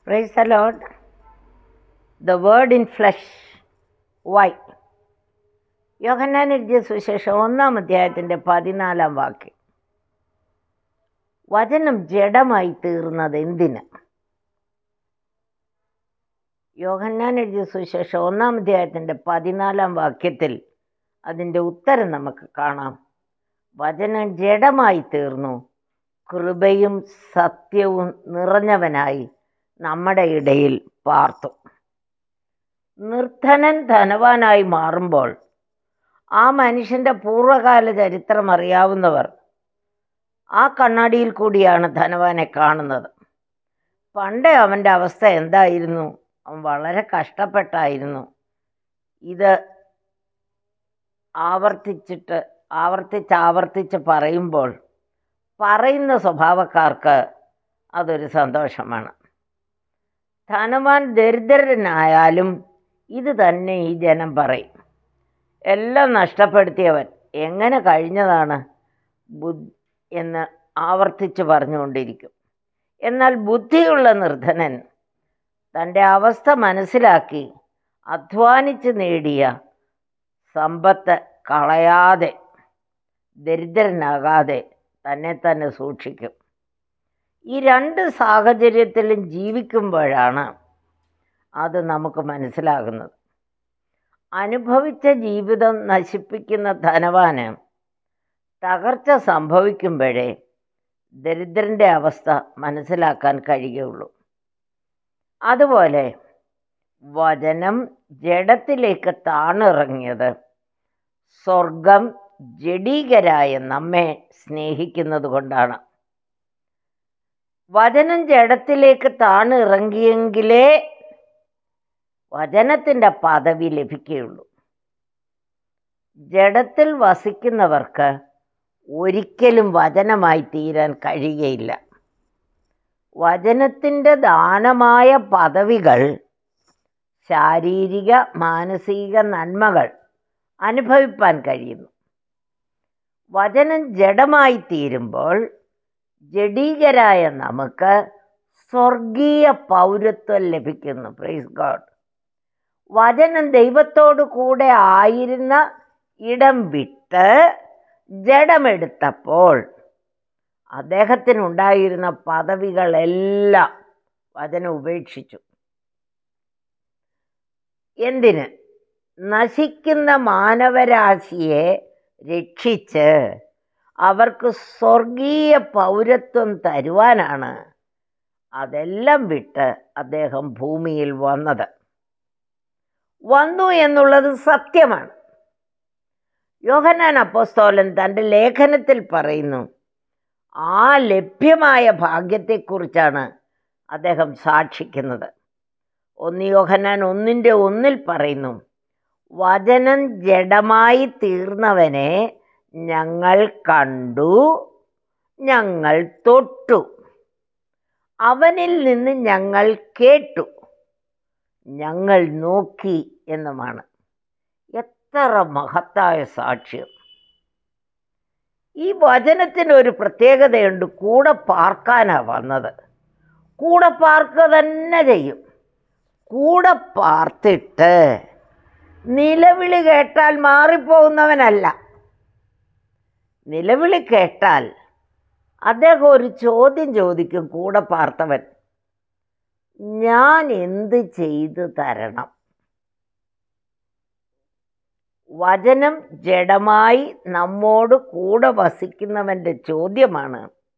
Praise the Lord. The word in flesh. Why? യോഹന്നാൻ എഴുതിയ സുശേഷം ഒന്നാം അധ്യായത്തിൻ്റെ പതിനാലാം വാക്യം വചനം ജഡമായി തീർന്നത് എന്തിന് യോഹന്നാൻ എഴുതിയ സുശേഷം ഒന്നാം അധ്യായത്തിൻ്റെ പതിനാലാം വാക്യത്തിൽ അതിൻ്റെ ഉത്തരം നമുക്ക് കാണാം വചനം ജഡമായി തീർന്നു കൃപയും സത്യവും നിറഞ്ഞവനായി നമ്മുടെ ഇടയിൽ പാർത്തു നിർധനൻ ധനവാനായി മാറുമ്പോൾ ആ മനുഷ്യൻ്റെ പൂർവ്വകാല ചരിത്രം അറിയാവുന്നവർ ആ കണ്ണാടിയിൽ കൂടിയാണ് ധനവാനെ കാണുന്നത് പണ്ടേ അവൻ്റെ അവസ്ഥ എന്തായിരുന്നു അവൻ വളരെ കഷ്ടപ്പെട്ടായിരുന്നു ഇത് ആവർത്തിച്ചിട്ട് ആവർത്തിച്ച് ആവർത്തിച്ച് പറയുമ്പോൾ പറയുന്ന സ്വഭാവക്കാർക്ക് അതൊരു സന്തോഷമാണ് ധനവാൻ ദരിദ്രനായാലും ഇത് തന്നെ ഈ ജനം പറയും എല്ലാം നഷ്ടപ്പെടുത്തിയവൻ എങ്ങനെ കഴിഞ്ഞതാണ് ബുദ്ധി എന്ന് ആവർത്തിച്ച് പറഞ്ഞുകൊണ്ടിരിക്കും എന്നാൽ ബുദ്ധിയുള്ള നിർധനൻ തൻ്റെ അവസ്ഥ മനസ്സിലാക്കി അധ്വാനിച്ച് നേടിയ സമ്പത്ത് കളയാതെ ദരിദ്രനാകാതെ തന്നെ തന്നെ സൂക്ഷിക്കും ഈ രണ്ട് സാഹചര്യത്തിലും ജീവിക്കുമ്പോഴാണ് അത് നമുക്ക് മനസ്സിലാകുന്നത് അനുഭവിച്ച ജീവിതം നശിപ്പിക്കുന്ന ധനവാന് തകർച്ച സംഭവിക്കുമ്പോഴേ ദരിദ്രൻ്റെ അവസ്ഥ മനസ്സിലാക്കാൻ കഴിയുള്ളൂ അതുപോലെ വചനം ജഡത്തിലേക്ക് താണിറങ്ങിയത് സ്വർഗം ജഡീകരായ നമ്മെ സ്നേഹിക്കുന്നത് കൊണ്ടാണ് വചനം ജഡത്തിലേക്ക് താണിറങ്ങിയെങ്കിലേ വചനത്തിൻ്റെ പദവി ലഭിക്കുകയുള്ളൂ ജഡത്തിൽ വസിക്കുന്നവർക്ക് ഒരിക്കലും വചനമായി തീരാൻ കഴിയുകയില്ല വചനത്തിൻ്റെ ദാനമായ പദവികൾ ശാരീരിക മാനസിക നന്മകൾ അനുഭവിപ്പാൻ കഴിയുന്നു വചനം ജഡമായി തീരുമ്പോൾ ജഡീകരായ നമുക്ക് സ്വർഗീയ പൗരത്വം ലഭിക്കുന്നു പ്രൈസ് ഗോഡ് വചനം ദൈവത്തോടു കൂടെ ആയിരുന്ന ഇടം വിട്ട് ജഡമെടുത്തപ്പോൾ അദ്ദേഹത്തിനുണ്ടായിരുന്ന പദവികളെല്ലാം വചനം ഉപേക്ഷിച്ചു എന്തിന് നശിക്കുന്ന മാനവരാശിയെ രക്ഷിച്ച് അവർക്ക് സ്വർഗീയ പൗരത്വം തരുവാനാണ് അതെല്ലാം വിട്ട് അദ്ദേഹം ഭൂമിയിൽ വന്നത് വന്നു എന്നുള്ളത് സത്യമാണ് യോഹന്നാൻ അപ്പോസ്തോലൻ തൻ്റെ ലേഖനത്തിൽ പറയുന്നു ആ ലഭ്യമായ ഭാഗ്യത്തെക്കുറിച്ചാണ് അദ്ദേഹം സാക്ഷിക്കുന്നത് ഒന്ന് യോഹന്നാൻ ഒന്നിൻ്റെ ഒന്നിൽ പറയുന്നു വചനം ജഡമായി തീർന്നവനെ ഞങ്ങൾ കണ്ടു ഞങ്ങൾ തൊട്ടു അവനിൽ നിന്ന് ഞങ്ങൾ കേട്ടു ഞങ്ങൾ നോക്കി എന്നുമാണ് എത്ര മഹത്തായ സാക്ഷ്യം ഈ വചനത്തിന് ഒരു പ്രത്യേകതയുണ്ട് കൂടെ പാർക്കാനാ വന്നത് കൂടെ പാർക്കുക തന്നെ ചെയ്യും കൂടെ പാർത്തിട്ട് നിലവിളി കേട്ടാൽ മാറിപ്പോകുന്നവനല്ല നിലവിളി കേട്ടാൽ അദ്ദേഹം ഒരു ചോദ്യം ചോദിക്കും കൂടെ പാർത്തവൻ ഞാൻ എന്ത് ചെയ്തു തരണം വചനം ജഡമായി നമ്മോട് കൂടെ വസിക്കുന്നവൻ്റെ ചോദ്യമാണ്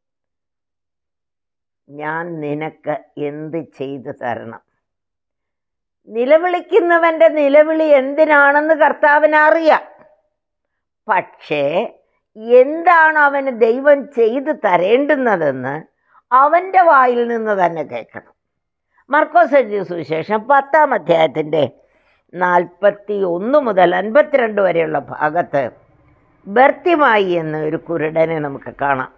ഞാൻ നിനക്ക് എന്ത് ചെയ്തു തരണം നിലവിളിക്കുന്നവൻ്റെ നിലവിളി എന്തിനാണെന്ന് കർത്താവിന് അറിയാം പക്ഷേ എന്താണ് അവന് ദൈവം ചെയ്തു തരേണ്ടുന്നതെന്ന് അവൻ്റെ വായിൽ നിന്ന് തന്നെ കേൾക്കണം മർക്കോസ് എഴുതിയ സുവിശേഷം പത്താം അധ്യായത്തിൻ്റെ നാൽപ്പത്തി ഒന്ന് മുതൽ അൻപത്തിരണ്ട് വരെയുള്ള ഭാഗത്ത് ബർത്തിമായി എന്ന ഒരു കുരുടനെ നമുക്ക് കാണാം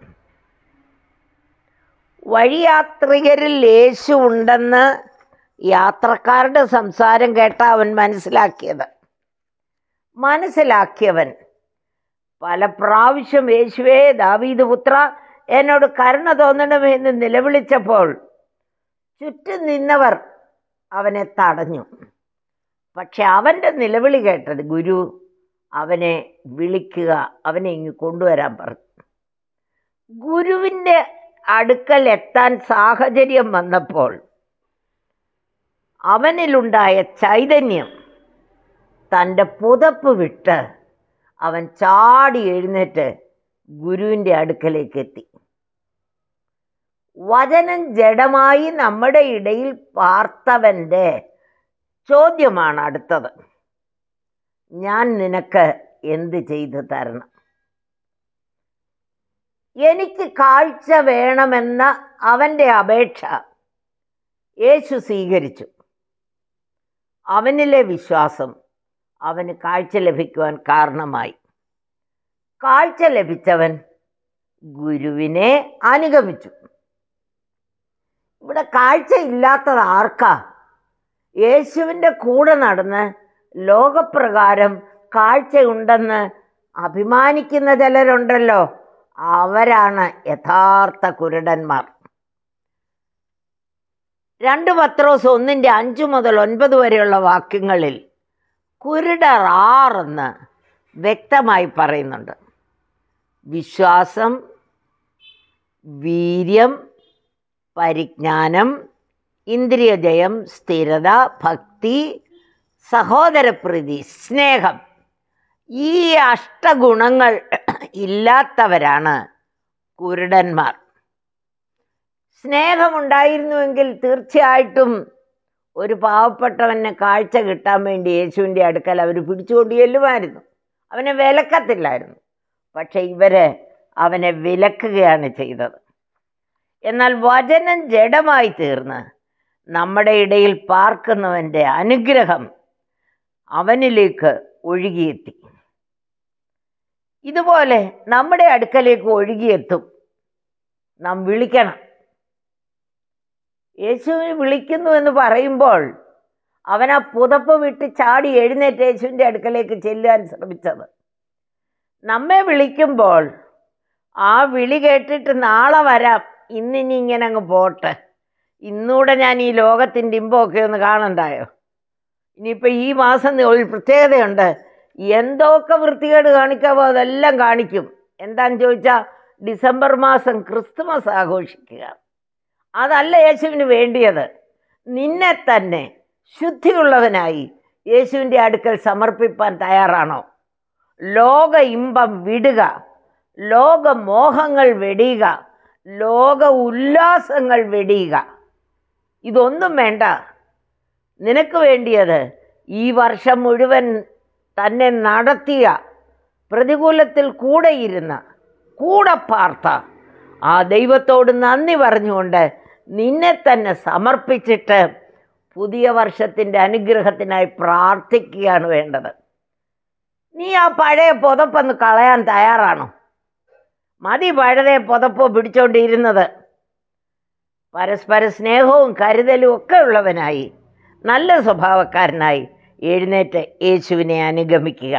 വഴിയാത്രികരിൽ യേശു ഉണ്ടെന്ന് യാത്രക്കാരുടെ സംസാരം കേട്ട അവൻ മനസ്സിലാക്കിയത് മനസ്സിലാക്കിയവൻ പല പ്രാവശ്യം യേശുവേ ദാവീദ് പുത്ര എന്നോട് കരുണ തോന്നണമേ എന്ന് നിലവിളിച്ചപ്പോൾ ചുറ്റും നിന്നവർ അവനെ തടഞ്ഞു പക്ഷെ അവൻ്റെ നിലവിളി കേട്ടത് ഗുരു അവനെ വിളിക്കുക അവനെ ഇങ്ങ് കൊണ്ടുവരാൻ പറഞ്ഞു ഗുരുവിൻ്റെ അടുക്കൽ എത്താൻ സാഹചര്യം വന്നപ്പോൾ അവനിലുണ്ടായ ചൈതന്യം തൻ്റെ പുതപ്പ് വിട്ട് അവൻ ചാടി എഴുന്നേറ്റ് ഗുരുവിൻ്റെ അടുക്കലേക്ക് എത്തി വചനം ജഡമായി നമ്മുടെ ഇടയിൽ പാർത്തവൻ്റെ ചോദ്യമാണ് അടുത്തത് ഞാൻ നിനക്ക് എന്ത് ചെയ്തു തരണം എനിക്ക് കാഴ്ച വേണമെന്ന അവൻ്റെ അപേക്ഷ യേശു സ്വീകരിച്ചു അവനിലെ വിശ്വാസം അവന് കാഴ്ച ലഭിക്കുവാൻ കാരണമായി കാഴ്ച ലഭിച്ചവൻ ഗുരുവിനെ അനുഗമിച്ചു ഇവിടെ കാഴ്ച ഇല്ലാത്തത് ആർക്കാ യേശുവിൻ്റെ കൂടെ നടന്ന് ലോകപ്രകാരം കാഴ്ചയുണ്ടെന്ന് അഭിമാനിക്കുന്ന ചിലരുണ്ടല്ലോ അവരാണ് യഥാർത്ഥ കുരുടന്മാർ രണ്ട് പത്രോസ് ഒന്നിൻ്റെ അഞ്ച് മുതൽ ഒൻപത് വരെയുള്ള വാക്യങ്ങളിൽ കുരുടർ ആറെന്ന് വ്യക്തമായി പറയുന്നുണ്ട് വിശ്വാസം വീര്യം പരിജ്ഞാനം ഇന്ദ്രിയജയം സ്ഥിരത ഭക്തി സഹോദരപ്രീതി സ്നേഹം ഈ അഷ്ടഗുണങ്ങൾ ഇല്ലാത്തവരാണ് കുരുടന്മാർ സ്നേഹമുണ്ടായിരുന്നുവെങ്കിൽ തീർച്ചയായിട്ടും ഒരു പാവപ്പെട്ടവന് കാഴ്ച കിട്ടാൻ വേണ്ടി യേശുവിൻ്റെ അടുക്കൽ അവർ പിടിച്ചുകൊണ്ട് ചെല്ലുമായിരുന്നു അവനെ വിലക്കത്തില്ലായിരുന്നു പക്ഷെ ഇവര് അവനെ വിലക്കുകയാണ് ചെയ്തത് എന്നാൽ വചനം ജഡമായി തീർന്ന് നമ്മുടെ ഇടയിൽ പാർക്കുന്നവൻ്റെ അനുഗ്രഹം അവനിലേക്ക് ഒഴുകിയെത്തി ഇതുപോലെ നമ്മുടെ അടുക്കലേക്ക് ഒഴുകിയെത്തും നാം വിളിക്കണം യേശുവിനെ വിളിക്കുന്നു എന്ന് പറയുമ്പോൾ അവൻ ആ പുതപ്പ് വിട്ട് ചാടി എഴുന്നേറ്റ് യേശുവിൻ്റെ അടുക്കലേക്ക് ചെല്ലാൻ ശ്രമിച്ചത് നമ്മെ വിളിക്കുമ്പോൾ ആ വിളി കേട്ടിട്ട് നാളെ വരാം ഇന്നിനി ഇങ്ങനെ അങ്ങ് പോട്ടെ ഇന്നൂടെ ഞാൻ ഈ ലോകത്തിൻ്റെ ഇമ്പമൊക്കെ ഒന്ന് കാണണ്ടായോ ഇനിയിപ്പോൾ ഈ മാസം ഒരു പ്രത്യേകതയുണ്ട് എന്തൊക്കെ വൃത്തികേട് കാണിക്കാവോ അതെല്ലാം കാണിക്കും എന്താന്ന് ചോദിച്ചാൽ ഡിസംബർ മാസം ക്രിസ്തുമസ് ആഘോഷിക്കുക അതല്ല യേശുവിന് വേണ്ടിയത് നിന്നെ തന്നെ ശുദ്ധിയുള്ളവനായി യേശുവിൻ്റെ അടുക്കൽ സമർപ്പിപ്പാൻ തയ്യാറാണോ ലോക ഇമ്പം വിടുക ലോക മോഹങ്ങൾ വെടിയുക ലോക ഉല്ലാസങ്ങൾ വെടിയുക ഇതൊന്നും വേണ്ട നിനക്ക് വേണ്ടിയത് ഈ വർഷം മുഴുവൻ തന്നെ നടത്തിയ പ്രതികൂലത്തിൽ കൂടെയിരുന്ന കൂടെ പാർത്ത ആ ദൈവത്തോട് നന്ദി പറഞ്ഞുകൊണ്ട് നിന്നെ തന്നെ സമർപ്പിച്ചിട്ട് പുതിയ വർഷത്തിൻ്റെ അനുഗ്രഹത്തിനായി പ്രാർത്ഥിക്കുകയാണ് വേണ്ടത് നീ ആ പഴയ പുതപ്പൊന്ന് കളയാൻ തയ്യാറാണോ മതി പഴയ പുതപ്പ് പിടിച്ചോണ്ടിരുന്നത് പരസ്പര സ്നേഹവും കരുതലും ഒക്കെ ഉള്ളവനായി നല്ല സ്വഭാവക്കാരനായി എഴുന്നേറ്റ് യേശുവിനെ അനുഗമിക്കുക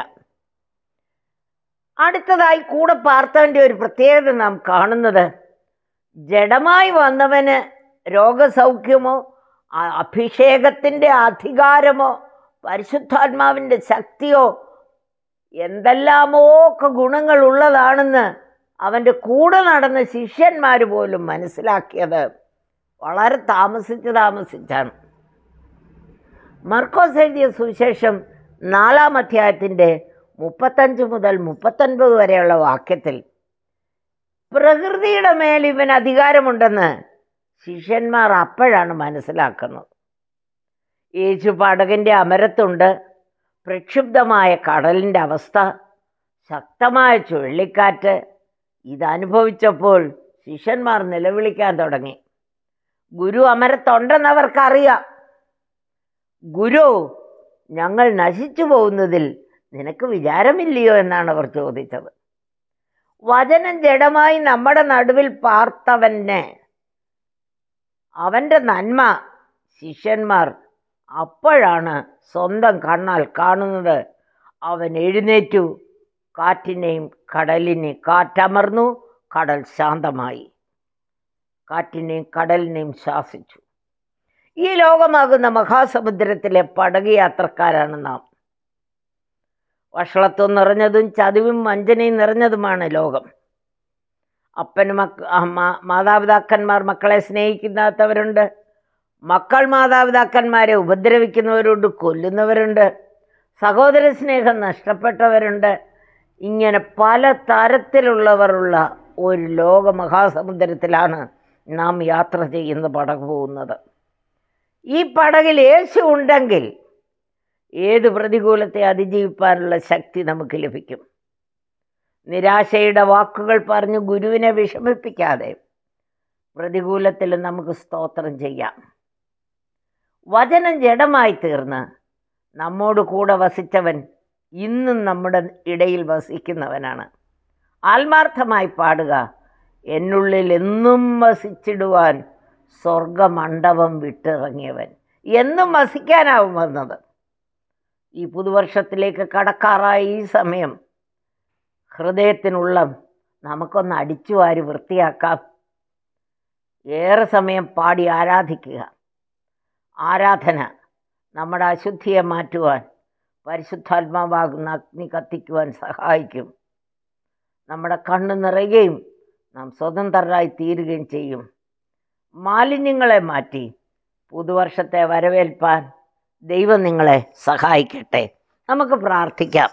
അടുത്തതായി കൂടെ പാർത്തവൻ്റെ ഒരു പ്രത്യേകത നാം കാണുന്നത് ജഡമായി വന്നവന് രോഗസൗഖ്യമോ അ- അഭിഷേകത്തിൻ്റെ അധികാരമോ പരിശുദ്ധാത്മാവിൻ്റെ ശക്തിയോ എന്തെല്ലാമോ ഒക്കെ ഗുണങ്ങൾ ഉള്ളതാണെന്ന് അവൻ്റെ കൂടെ നടന്ന ശിഷ്യന്മാർ പോലും മനസ്സിലാക്കിയത് വളരെ താമസിച്ച് താമസിച്ചാണ് മർക്കോസ് എഴുതിയ സുവിശേഷം നാലാം അധ്യായത്തിൻ്റെ മുപ്പത്തഞ്ച് മുതൽ മുപ്പത്തൊൻപത് വരെയുള്ള വാക്യത്തിൽ പ്രകൃതിയുടെ മേൽ ഇവൻ അധികാരമുണ്ടെന്ന് ശിഷ്യന്മാർ അപ്പോഴാണ് മനസ്സിലാക്കുന്നത് യേശു പടകിൻ്റെ അമരത്തുണ്ട് പ്രക്ഷുബ്ധമായ കടലിൻ്റെ അവസ്ഥ ശക്തമായ ചുഴലിക്കാറ്റ് ഇതനുഭവിച്ചപ്പോൾ ശിഷ്യന്മാർ നിലവിളിക്കാൻ തുടങ്ങി ഗുരു അമരത്തുണ്ടെന്ന് അവർക്കറിയാം ഗുരു ഞങ്ങൾ നശിച്ചു പോകുന്നതിൽ നിനക്ക് വിചാരമില്ലയോ എന്നാണ് അവർ ചോദിച്ചത് വചനം ജഡമായി നമ്മുടെ നടുവിൽ പാർത്തവനെ അവൻ്റെ നന്മ ശിഷ്യന്മാർ അപ്പോഴാണ് സ്വന്തം കണ്ണാൽ കാണുന്നത് അവൻ എഴുന്നേറ്റു കാറ്റിനെയും കടലിനെയും കാറ്റമർന്നു കടൽ ശാന്തമായി കാറ്റിനെയും കടലിനെയും ശാസിച്ചു ഈ ലോകമാകുന്ന മഹാസമുദ്രത്തിലെ പടക് യാത്രക്കാരാണ് നാം വഷളത്വം നിറഞ്ഞതും ചതിവും വഞ്ചനയും നിറഞ്ഞതുമാണ് ലോകം അപ്പന് മക്ക ആ, മാ- മാതാപിതാക്കന്മാർ മക്കളെ സ്നേഹിക്കാത്തവരുണ്ട് മക്കൾ മാതാപിതാക്കന്മാരെ ഉപദ്രവിക്കുന്നവരുണ്ട് കൊല്ലുന്നവരുണ്ട് സഹോദര സ്നേഹം നഷ്ടപ്പെട്ടവരുണ്ട് ഇങ്ങനെ പല തരത്തിലുള്ളവരുള്ള ഒരു ലോക മഹാസമുദ്രത്തിലാണ് നാം യാത്ര ചെയ്യുന്ന പടക് പോകുന്നത് ഈ പടകിൽ യേശു ഉണ്ടെങ്കിൽ ഏത് പ്രതികൂലത്തെ അതിജീവിപ്പാനുള്ള ശക്തി നമുക്ക് ലഭിക്കും നിരാശയുടെ വാക്കുകൾ പറഞ്ഞ് ഗുരുവിനെ വിഷമിപ്പിക്കാതെ പ്രതികൂലത്തിൽ നമുക്ക് സ്തോത്രം ചെയ്യാം വചനം ജഡമായി തീർന്ന് നമ്മോട് കൂടെ വസിച്ചവൻ ഇന്നും നമ്മുടെ ഇടയിൽ വസിക്കുന്നവനാണ് ആത്മാർത്ഥമായി പാടുക എന്നുള്ളിൽ എന്നും വസിച്ചിടുവാൻ സ്വർഗമണ്ഡപം വിട്ടിറങ്ങിയവൻ എന്നും വസിക്കാനാവും വന്നത് ഈ പുതുവർഷത്തിലേക്ക് കടക്കാറായ ഈ സമയം ഹൃദയത്തിനുള്ള നമുക്കൊന്ന് അടിച്ചു വാരി വൃത്തിയാക്കാം ഏറെ സമയം പാടി ആരാധിക്കുക ആരാധന നമ്മുടെ അശുദ്ധിയെ മാറ്റുവാൻ പരിശുദ്ധാത്മാവാകുന്ന അഗ്നി കത്തിക്കുവാൻ സഹായിക്കും നമ്മുടെ കണ്ണ് നിറയുകയും നാം സ്വതന്ത്രരായി തീരുകയും ചെയ്യും മാലിന്യങ്ങളെ മാറ്റി പുതുവർഷത്തെ വരവേൽപ്പാൻ ദൈവം നിങ്ങളെ സഹായിക്കട്ടെ നമുക്ക് പ്രാർത്ഥിക്കാം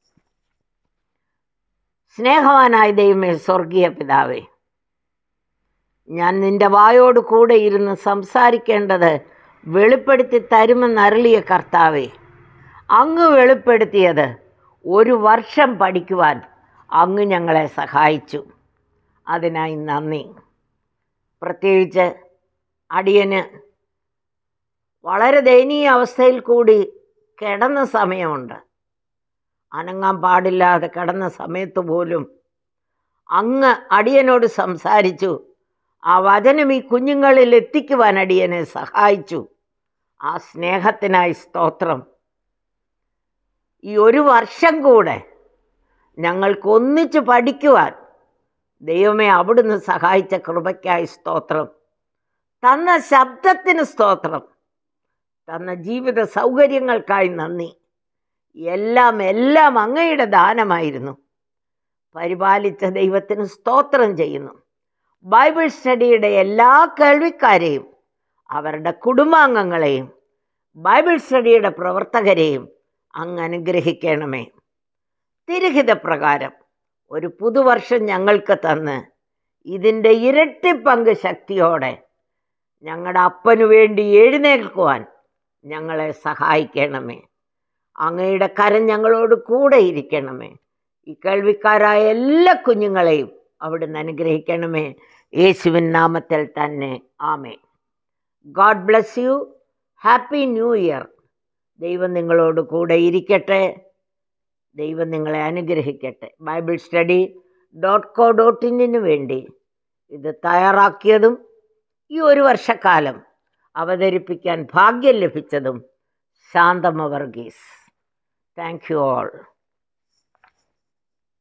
സ്നേഹവാനായ ദൈവമേ സ്വർഗീയ പിതാവേ ഞാൻ നിന്റെ വായോട് കൂടെ ഇരുന്ന് സംസാരിക്കേണ്ടത് വെളിപ്പെടുത്തി തരുമെന്നരളിയ കർത്താവേ അങ്ങ് വെളിപ്പെടുത്തിയത് ഒരു വർഷം പഠിക്കുവാൻ അങ്ങ് ഞങ്ങളെ സഹായിച്ചു അതിനായി നന്ദി പ്രത്യേകിച്ച് അടിയന് വളരെ ദയനീയ അവസ്ഥയിൽ കൂടി കിടന്ന സമയമുണ്ട് അനങ്ങാൻ പാടില്ലാതെ കിടന്ന സമയത്ത് പോലും അങ്ങ് അടിയനോട് സംസാരിച്ചു ആ വചനം ഈ കുഞ്ഞുങ്ങളിൽ എത്തിക്കുവാൻ അടിയനെ സഹായിച്ചു ആ സ്നേഹത്തിനായി സ്തോത്രം ഈ ഒരു വർഷം കൂടെ ഞങ്ങൾക്ക് ഒന്നിച്ച് പഠിക്കുവാൻ ദൈവമേ അവിടുന്ന് സഹായിച്ച കൃപയ്ക്കായി സ്തോത്രം തന്ന ശബ്ദത്തിന് സ്തോത്രം തന്ന ജീവിത സൗകര്യങ്ങൾക്കായി നന്ദി എല്ലാം എല്ലാം അങ്ങയുടെ ദാനമായിരുന്നു പരിപാലിച്ച ദൈവത്തിന് സ്തോത്രം ചെയ്യുന്നു ബൈബിൾ സ്റ്റഡിയുടെ എല്ലാ കേൾവിക്കാരെയും അവരുടെ കുടുംബാംഗങ്ങളെയും ബൈബിൾ സ്റ്റഡിയുടെ പ്രവർത്തകരെയും അങ്ങ് അനുഗ്രഹിക്കണമേ തിരഹിത പ്രകാരം ഒരു പുതുവർഷം ഞങ്ങൾക്ക് തന്ന് ഇതിൻ്റെ ഇരട്ടി പങ്ക് ശക്തിയോടെ ഞങ്ങളുടെ അപ്പനു വേണ്ടി എഴുന്നേൽക്കുവാൻ ഞങ്ങളെ സഹായിക്കണമേ അങ്ങയുടെ കരം ഞങ്ങളോട് കൂടെ ഇരിക്കണമേ ഈ കേൾവിക്കാരായ എല്ലാ കുഞ്ഞുങ്ങളെയും അവിടുന്ന് അനുഗ്രഹിക്കണമേ യേശുവിൻ നാമത്തിൽ തന്നെ ആമേ God bless you happy new year ദൈവം നിങ്ങളോട് കൂടെ ഇരിക്കട്ടെ ദൈവം നിങ്ങളെ അനുഗ്രഹിക്കട്ടെ Bible study dot co dot ഇന്നിന് വേണ്ടി ഇത് തയ്യാറാക്കിയതും ഈ ഒരു വർഷക്കാലം അവതരിപ്പിക്കാൻ ഭാഗ്യം ലഭിച്ചതും Shanthama Varghese thank you all